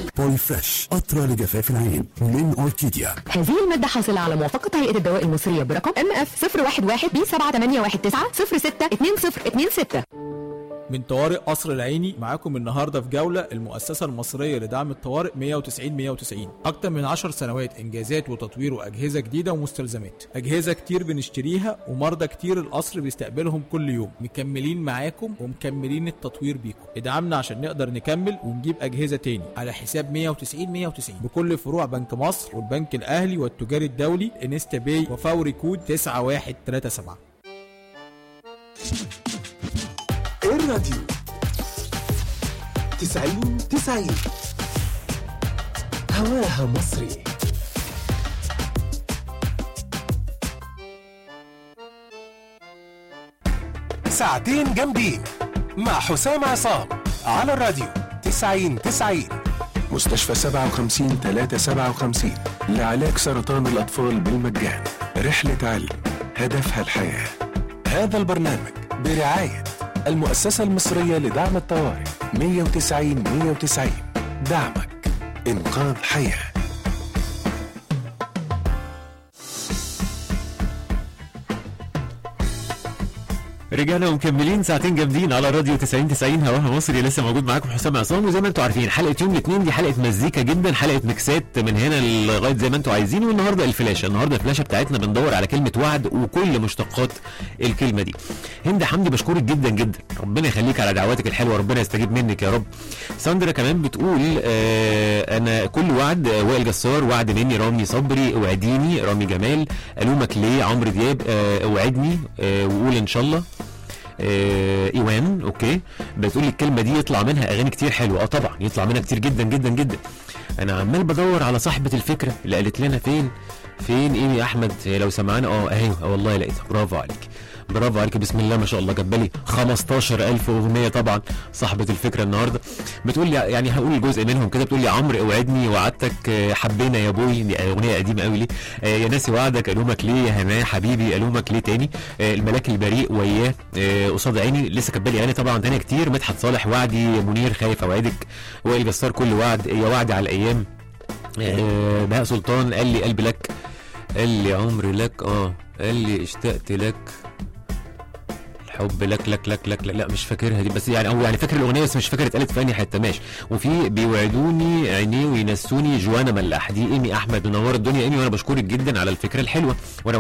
بولي فريش قطرة لجفاف العين من أوركيديا هذه المادة حاصلة على موافقة هيئة الدواء المصرية برقم ام اف 011 بي 7819 062026 من طوارئ قصر العيني معاكم النهارده في جوله المؤسسه المصريه لدعم الطوارئ 190 190 اكتر من 10 سنوات انجازات وتطوير واجهزه جديده ومستلزمات اجهزه كتير بنشتريها ومرضى كتير القصر بيستقبلهم كل يوم مكملين معاكم ومكملين التطوير بيكم ادعمنا عشان نقدر نكمل ونجيب اجهزه تاني على حساب 190 190 بكل فروع بنك مصر والبنك الاهلي والتجاري الدولي انستا باي وفوري كود 9137 الراديو 90 90 هواها مصري ساعتين جامدين مع حسام عصام على الراديو 90 90 مستشفى 57 357 لعلاج سرطان الأطفال بالمجان رحلة علم هدفها الحياة هذا البرنامج برعاية المؤسسة المصرية لدعم الطوارئ 190 190 دعمك إنقاذ حياه رجعنا ومكملين ساعتين جامدين على راديو 90 90 هواها مصري لسه موجود معاكم حسام عصام وزي ما انتم عارفين حلقه يوم الاثنين دي حلقه مزيكا جدا حلقه ميكسات من هنا لغايه زي ما انتم عايزين والنهارده الفلاشه النهارده الفلاشه بتاعتنا بندور على كلمه وعد وكل مشتقات الكلمه دي هند حمدي بشكرك جدا جدا ربنا يخليك على دعواتك الحلوه ربنا يستجيب منك يا رب ساندرا كمان بتقول آه انا كل وعد آه، وائل جسار وعد مني رامي صبري اوعديني رامي جمال الومك ليه عمرو دياب آه اوعدني آه وقول ان شاء الله آه ايوان اوكي بتقول لي الكلمه دي يطلع منها اغاني كتير حلوه اه طبعا يطلع منها كتير جدا جدا جدا انا عمال بدور على صاحبه الفكره اللي قالت لنا فين فين ايه يا احمد آه، لو سمعنا اه اهي آه، والله لقيتها برافو عليك برافو عليك بسم الله ما شاء الله جبالي 15000 اغنيه طبعا صاحبه الفكره النهارده بتقول لي يعني هقول جزء منهم كده بتقول لي عمرو اوعدني وعدتك آه، حبينا يا بوي دي اغنيه قديمه قوي ليه آه، يا ناسي وعدك الومك ليه يا هناه حبيبي الومك ليه تاني آه، الملاك البريء وياه آه، قصاد عيني لسه كبالي يعني طبعا تانية كتير مدحت صالح وعدي منير خايف اوعدك وائل جسار كل وعد يا وعدي على الايام آه، بهاء سلطان قال لي قلبي لك قال لي عمري لك اه قال لي اشتقت لك الحب لك لك لك لك لا, لا مش فاكرها دي بس يعني او يعني فاكر الاغنيه بس مش فاكر اتقالت في انهي حته ماشي وفي بيوعدوني عينيه وينسوني جوانا ملاح دي ايمي احمد منور الدنيا ايمي وانا بشكرك جدا على الفكره الحلوه وانا